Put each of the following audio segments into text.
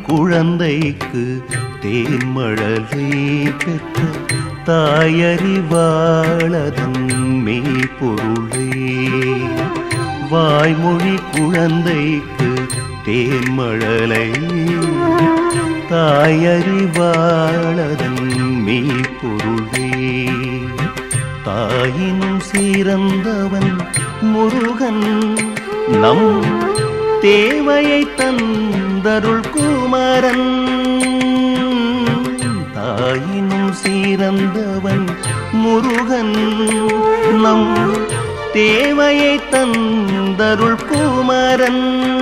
குழந்தைக்கு தேன்மழலை பெற்ற தாயறிவாளதன் மெய்ப்பொருளே வாய்மொழி குழந்தைக்கு தேன்மழலை தாயறிவாளதன் மெய்ப்பொருளே தாயினும் சீரந்தவன் முருகன் நம் தேவையை தந்தருள் குமரன் தாயினும் சீரந்தவன் முருகன் நம் தேவையை தந்தருள் குமரன்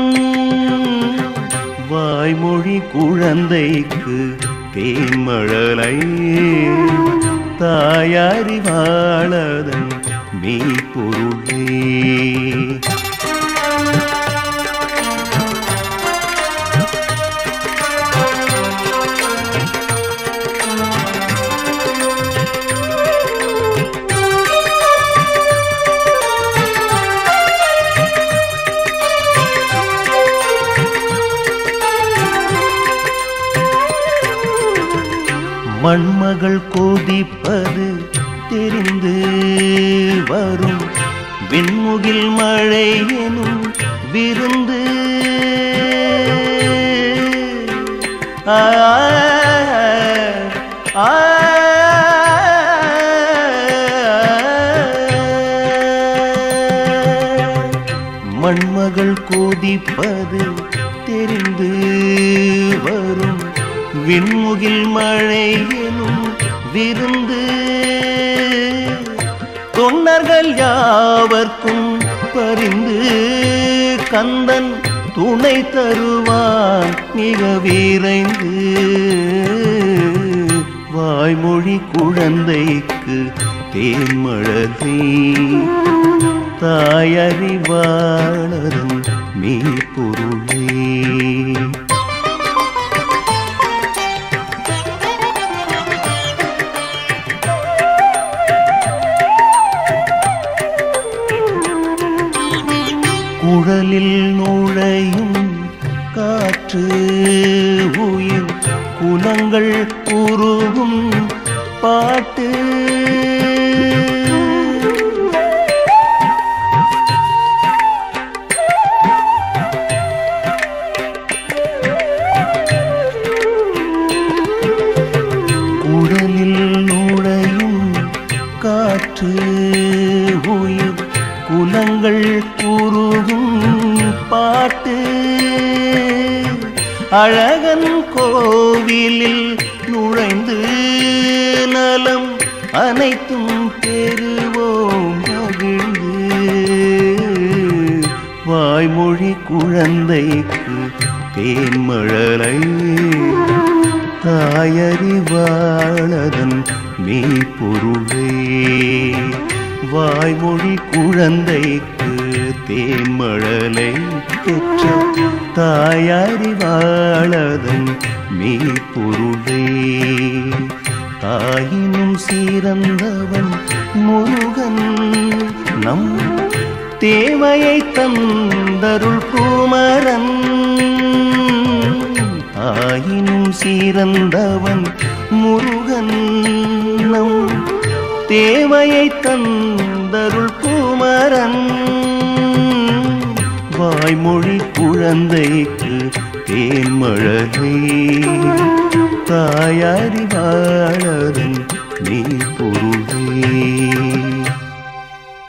வாய்மொழி குழந்தைக்கு தேன்மழலை தாயாரிவாளதன் மெய்ப்பொருளே மண்மகள் கொதிப்பது தெரிந்து வரும் விண்முகில் மழை எனும் விருந்து ஆ, ஆ, மண்மகள் கொதிப்பது தெரிந்து வரும் விண்முகில் மழை எனும் விருந்து தொண்டர்கள் யாவர்க்கும் பரிந்து கந்தன் துணை தருவான் மிக விரைந்து வாய்மொழி குழந்தைக்கு தேன்மழலை தாயறிவாளரும் மெய்ப்பொருளே குழலில் நுழையும் காற்று உயிர் குலங்கள் உருகும் பாட்டு குழலில் நுழையும் காற்று உயிர் குலங்கள் உருகும் பாட்டு அழகன் கோவிலில் நுழைந்து நலம் அனைத்தும் பெறுவோம் மகிழ்ந்து வாய்மொழி குழந்தைக்கு தேன்மழலை தாயறிவாளதன் மெய்ப்பொருளே வாய்மொழி குழந்தைக்கு தேன்மழலை பெற்ற தாயறிவாளதன் மெய்ப்பொருளே தாயினும் சீரந்தவன் முருகன் நம் தேவையை தந்தருள் குமரன் ஆயினும் சீரந்தவன் முருகன் நம் தேவையை தந்தருள் குமரன் வாய்மொழி குழந்தைக்கு தேன்மழலை தாயாரிவாளரன் நீ பொருளே